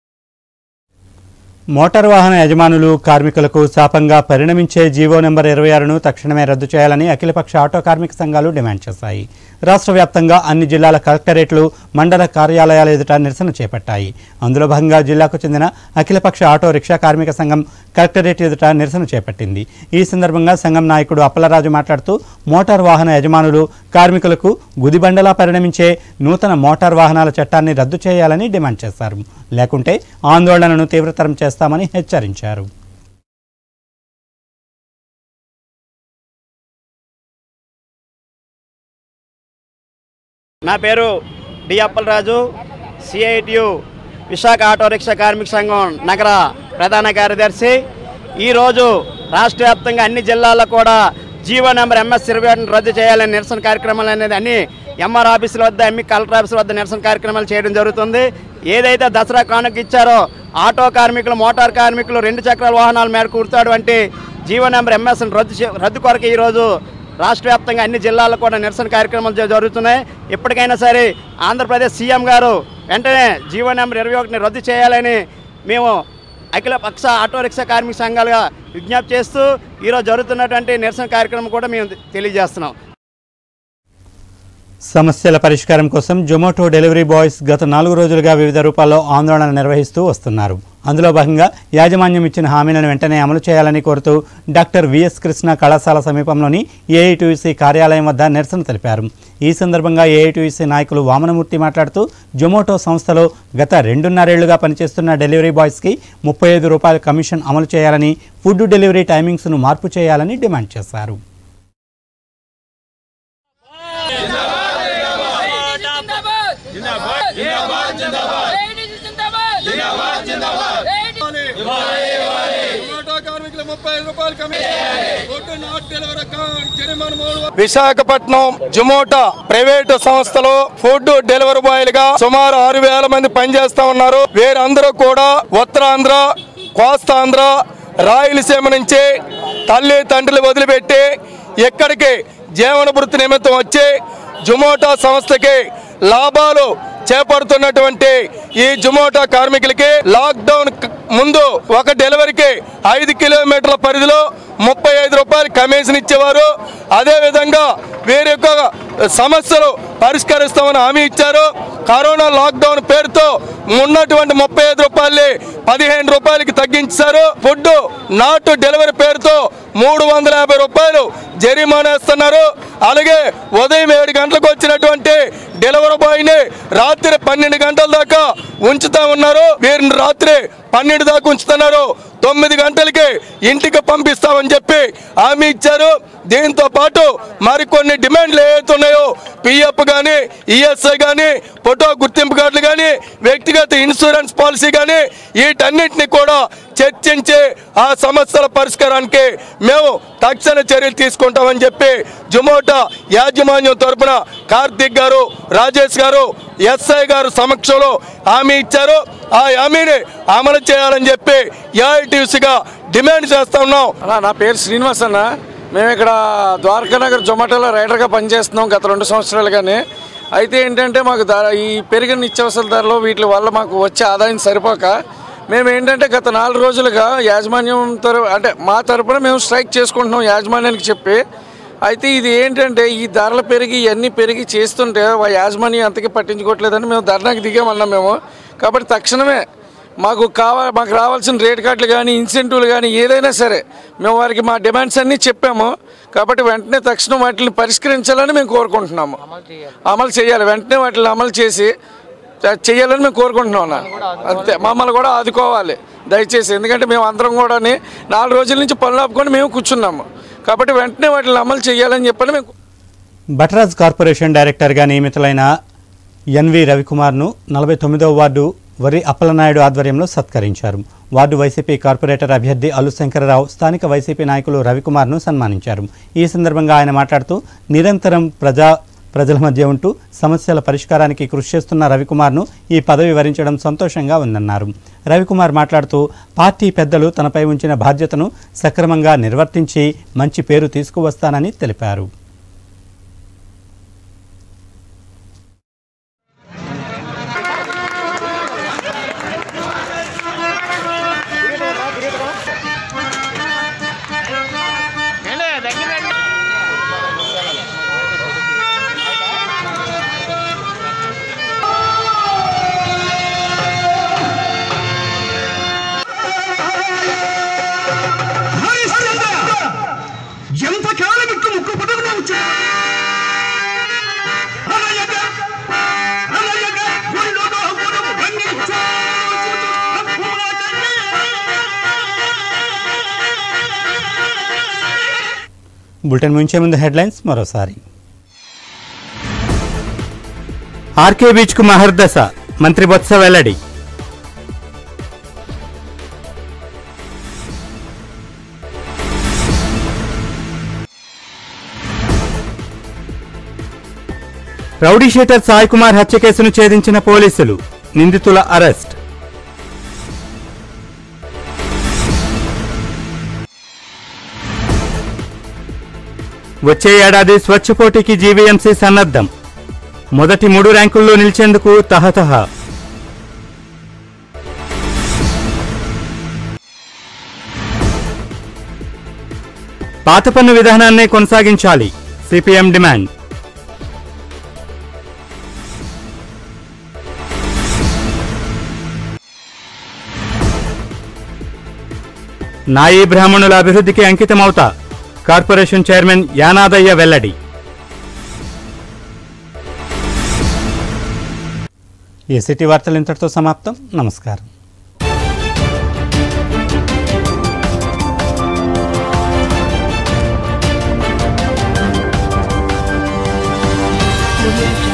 మోటార్ వాహన యజమానులు కార్మికులకు శాపంగా పరిణమించే జీవో నెంబర్ ఇరవై ఆరును తక్షణమే రద్దు చేయాలని అఖిలపక్ష ఆటో కార్మిక సంఘాలు డిమాండ్ చేశాయి రాష్ట్ర వ్యాప్తంగా అన్ని జిల్లాల కలెక్టరేట్లు మండల కార్యాలయాల ఎదుట నిరసన చేపట్టాయి అందులో భాగంగా జిల్లాకు చెందిన అఖిలపక్ష ఆటో రిక్షా కార్మిక సంఘం కలెక్టరేట్ ఎదుట నిరసన చేపట్టింది ఈ సందర్భంగా సంఘం నాయకుడు అప్పలరాజు మాట్లాడుతూ మోటార్ వాహన యజమానులు కార్మికులకు గుదిబండలా పరిణమించే నూతన మోటార్ వాహనాల చట్టాన్ని రద్దు చేయాలని డిమాండ్ చేశారు లేకుంటే ఆందోళనను తీవ్రతరం చేస్తామని హెచ్చరించారు నా పేరు D Appalaraju CITU Visakha auto rickshaw కార్మిక సంఘం నగర ప్రధాన కార్యదర్శి ఈరోజు రాష్ట్ర వ్యాప్తంగా అన్ని జిల్లాల్లో కూడా జీవో నెంబర్ ఎంఎస్ ఇరవై ఒకటిని రద్దు చేయాలని నిరసన కార్యక్రమాలు అనేది అన్ని ఎంఆర్ ఆఫీసుల వద్ద ఎంఈ కలెక్టర్ ఆఫీసుల వద్ద నిరసన కార్యక్రమాలు చేయడం జరుగుతుంది ఏదైతే దసరా కానుక ఇచ్చారో ఆటో కార్మికులు మోటార్ కార్మికులు రెండు చక్రాల వాహనాల మేరకు కుర్తాడు వంటి జీవో నెంబర్ ఎంఎస్ రద్దు చే- రద్దు కొరకు ఈరోజు రాష్ట్ర వ్యాప్తంగా అన్ని జిల్లాల్లో కూడా నిరసన కార్యక్రమాలు జ- జరుగుతున్నాయి ఇప్పటికైనా సరే ఆంధ్రప్రదేశ్ సీఎం గారు వెంటనే జీవో నెంబర్ ఇరవై ఒకటిని రద్దు చేయాలని మేము అఖిల పక్ష ఆటో రిక్షా కార్మిక సంఘాలుగా విజ్ఞప్తి చేస్తూ ఈరోజు జరుగుతున్నటువంటి నిరసన కార్యక్రమం కూడా మేము తెలియజేస్తున్నాం సమస్యల పరిష్కారం కోసం జొమాటో డెలివరీ బాయ్స్ గత నాలుగు రోజులుగా వివిధ రూపాల్లో ఆందోళన నిర్వహిస్తూ వస్తున్నారు అందులో భాగంగా యాజమాన్యం ఇచ్చిన హామీలను వెంటనే అమలు చేయాలని కోరుతూ డాక్టర్ విఎస్ కృష్ణ కళాశాల సమీపంలోని ఏఐటీయూసీ కార్యాలయం వద్ద నిరసన తెలిపారు ఈ సందర్భంగా ఏఐటీయూసీ నాయకులు వామనమూర్తి మాట్లాడుతూ జొమాటో సంస్థలో గత రెండున్నరేళ్లుగా పనిచేస్తున్న డెలివరీ బాయ్స్కి ముప్పై ఐదు రూపాయల కమిషన్ అమలు చేయాలని ఫుడ్ డెలివరీ టైమింగ్స్ను మార్పు చేయాలని డిమాండ్ చేశారు విశాఖపట్నం జుమోటా ప్రైవేటు సంస్థలో ఫుడ్ డెలివరీ బాయ్లుగా సుమారు ఆరు వేల మంది పనిచేస్తా ఉన్నారు వీరందరూ కూడా ఉత్తరాంధ్ర కోస్తాంధ్ర రాయలసీమ నుంచి తల్లి తండ్రులు వదిలిపెట్టి ఇక్కడికి జీవన వృత్తి నిమిత్తం వచ్చి జుమోటా సంస్థకి లాభాలు చేపడుతున్నటువంటి ఈ జుమోటా కార్మికులకి లాక్డౌన్ క- ముందు ఒక డెలివరీకి ఐదు కిలోమీటర్ల పరిధిలో ముప్పై ఐదు రూపాయలు కమిషన్ ఇచ్చేవారు అదేవిధంగా వీరి యొక్క సమస్యలు పరిష్కరిస్తామని హామీ ఇచ్చారు కరోనా లాక్డౌన్ పేరుతో ఉన్నటువంటి ముప్పై ఐదు రూపాయలు పదిహేను రూపాయలకి తగ్గించారు ఫుడ్ నాటు డెలివరీ పేరుతో మూడు వందల యాభై రూపాయలు జరిమానా ఇస్తున్నారు అలాగే ఉదయం ఏడు గంటలకు వచ్చినటువంటి డెలివరీ బాయ్ని రాత్రి పన్నెండు గంటల దాకా ఉంచుతా ఉన్నారు వీరిని రాత్రి పన్నెండు దాకా ఉంచుతున్నారు తొమ్మిది గంటలకి ఇంటికి పంపిస్తామని చెప్పి హామీ ఇచ్చారు దీంతో పాటు మరికొన్ని డిమాండ్లు ఏవైతే ఉన్నాయో పిఎఫ్ కానీ ఈఎస్ఐ కానీ ఫోటో గుర్తింపు కార్డులు కానీ వ్యక్తిగత ఇన్సూరెన్స్ పాలసీ కానీ వీటన్నిటిని కూడా చర్చించి ఆ సమస్యల పరిష్కారానికి మేము తక్షణ చర్యలు తీసుకుంటామని చెప్పి జుమోటా యాజమాన్యం తరపున కార్తీక్ గారు రాజేష్ గారు ఎస్ఐ గారు సమక్షంలో హామీ ఇచ్చారు ఆ హామీని అమలు చేయాలని చెప్పి ఏఐటీసీగా డిమాండ్ చేస్తా ఉన్నాం అన్నా నా పేరు శ్రీనివాస్ అన్న మేము ఇక్కడ ద్వారకా నగర్ జొమాటోలో రైడర్గా పనిచేస్తున్నాం గత రెండు సంవత్సరాలుగానే అయితే ఏంటంటే మాకు ధర ఈ పెరిగిన నిత్యావసర ధరలు వీటి వల్ల మాకు వచ్చే ఆదాయం సరిపోక మేము ఏంటంటే గత నాలుగు రోజులుగా యాజమాన్యం తరపు అంటే మా తరపున మేము స్ట్రైక్ చేసుకుంటున్నాం యాజమాన్యానికి చెప్పి అయితే ఇది ఏంటంటే ఈ ధరలు పెరిగి ఇవన్నీ పెరిగి చేస్తుంటే ఆ యాజమాన్యం అంతకీ పట్టించుకోవట్లేదని మేము ధర్నాకి దిగామన్నాం మేము కాబట్టి తక్షణమే మాకు కావా మాకు రావాల్సిన రేట్ కార్డులు కానీ ఇన్సెంటివ్లు కానీ ఏదైనా సరే మేము వారికి మా డిమాండ్స్ అన్నీ చెప్పాము కాబట్టి వెంటనే తక్షణం వాటిని పరిష్కరించాలని మేము కోరుకుంటున్నాము అమలు చేయాలి వెంటనే వాటిని అమలు చేసి చే- చేయాలని మేము కోరుకుంటున్నాం అన్న అంతే మమ్మల్ని కూడా ఆదుకోవాలి దయచేసి ఎందుకంటే మేము అందరం కూడా నాలుగు రోజుల నుంచి పనులు ఆపుకొని మేము కూర్చున్నాము కాబట్టి వెంటనే వాటిని అమలు చేయాలని చెప్పని మేము బటరాజ్ కార్పొరేషన్ డైరెక్టర్గా నియమితులైన ఎన్వి రవికుమార్ను నలభై తొమ్మిదవ వార్డు వరి అప్పలనాయుడు ఆధ్వర్యంలో సత్కరించారు వార్డు వైసీపీ కార్పొరేటర్ అభ్యర్థి అల్లు శంకరరావు స్థానిక వైసీపీ నాయకులు రవికుమార్ను సన్మానించారు ఈ సందర్భంగా ఆయన మాట్లాడుతూ నిరంతరం ప్రజా ప్రజల మధ్య ఉంటూ సమస్యల పరిష్కారానికి కృషి చేస్తున్న రవికుమార్ను ఈ పదవి వరించడం సంతోషంగా ఉందన్నారు రవికుమార్ మాట్లాడుతూ పార్టీ పెద్దలు తనపై ఉంచిన బాధ్యతను సక్రమంగా నిర్వర్తించి మంచి పేరు తీసుకువస్తానని తెలిపారు ఎంతకాలం ఇట్లు ముక్కు పుట్టుకుని వచ్చా అనయగా అనయగా గుండెలో గుడుము రంగించు బులెటిన్ ముంచే ముందు హెడ్లైన్స్ మరోసారి ఆర్కే బీచ్కు మహర్దశ మంత్రి బొత్స వెల్లడి రౌడీ షీటర్ సాయి కుమార్ హత్య కేసును ఛేదించిన పోలీసులు నిందితుల అరెస్ట్ వచ్చే ఏడాది స్వచ్ఛ పోటీకి జీవీఎంసీ సన్నద్ధం మొదటి మూడు ర్యాంకుల్లో నిలిచేందుకు తహతహ పాత పన్ను విధానాన్నే కొనసాగించాలి సిపిఎం డిమాండ్ నాయీ బ్రాహ్మణుల అభివృద్ధికి అంకితమవుతా కార్పొరేషన్ చైర్మన్ యానాదయ్య వెల్లడి ఈ సిటీ వార్తలు ఇంతటితో సమాప్తం నమస్కారం audio